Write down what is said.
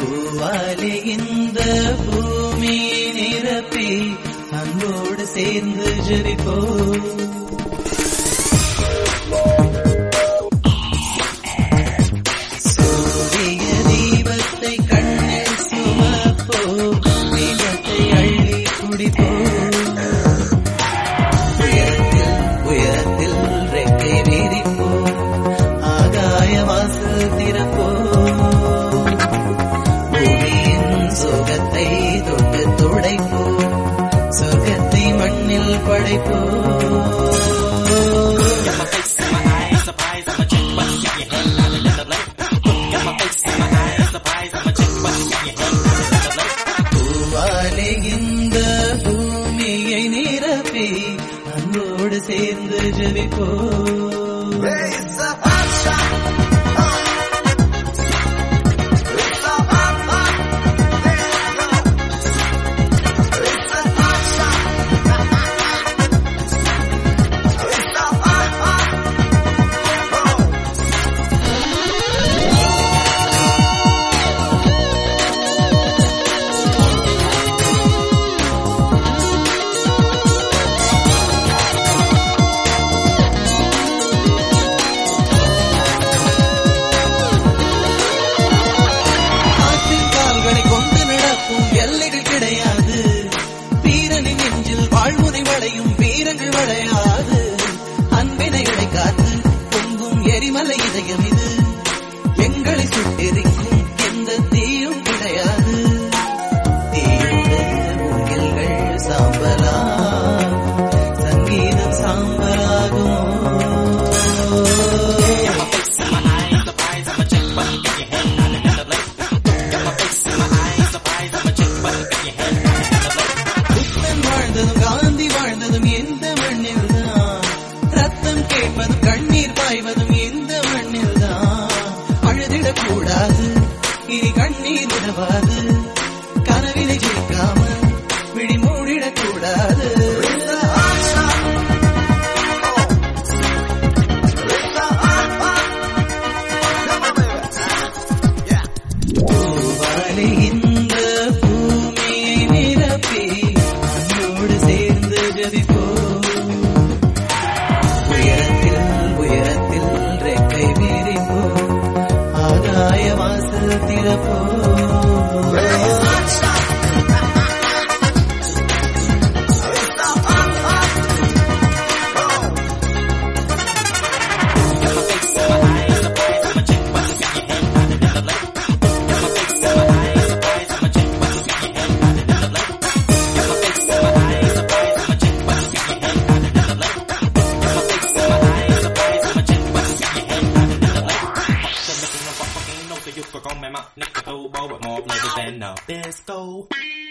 பூவாலே இந்த பூமியை நிரப்பி அன்போடு சேர்ந்து ஜெபிப்போ சூரிய தீபத்தை கண்ணில் சுமப்போ தீபத்தை அள்ளி குடிப்போ உயரத்தில் உயரத்தில் ரெக்கை விரிப்போ ஆகாய வாசல் திறப்போ பூமியின் சுகத்தை தொட்டு துடைப்போ சொர்க்கத்தை மண்ணில் படைப்போ Got my face and my eyes, surprise, I'm a chick, but you get your hand out of the lake. Got my face and my eyes, surprise, I'm a chick, but you get your hand out of the lake. பூவாலே இந்த பூமியை நிரப்பி அன்போடு சேர்ந்து ஜெபிப்போ காற்றின் கால்களை கொண்டு நடக்கும் எல்லைகள் கிடையாது வீரனின் நெஞ்சில் வாழ்முறை வளையும் வீரங்கள் வளையாது அன்பினைகளை காத்து பொங்கும் எரிமலை இதயம் இது எங்களை சுட்டெரிக்கும் எந்த தீயும் கிடையாது தீயோடு மூங்கில்கள் சாம்பலா சங்கீதம் சாம்பலாகுமோ Got my face and my eyes, surprise, I'm a chick, but you get your hand out of the lake. புத்தன் வாழ்ந்ததும் காந்தி வாழ்ந்ததும் எந்த மண்ணில் தான் ரத்தம் கேட்பதும் கண்ணீர் பாய்வதும் எந்த மண்ணில் தான் அழுதிடக் கூடாது இனி கண்ணீர் விடவாது கனவினை ஜெயிக்காமல் விழி மூடிடக் கூடாது பூவாலே இந்த பூமியை நிரப்பி அன்போடு சேர்ந்து ஜதிப்போ உயரத்தில் உயரத்தில் ரெக்கை விரிப்போ ஆகாய வாசல் திறப்போ Got my face and my eyes, surprise, I'm a chick, but you get your hand out of the lake. Got my face and my eyes, surprise, I'm a chick, but you get your hand out of the lake. Got my face and my eyes, surprise, I'm a chick, but you get your hand out of the lake. Got my face and my eyes, surprise, I'm a chick, but you get your hand out of the lake. Fuck the looking of fucking no, so you forgot my mouth, nigga, oh, boy, but more flavor than a disco.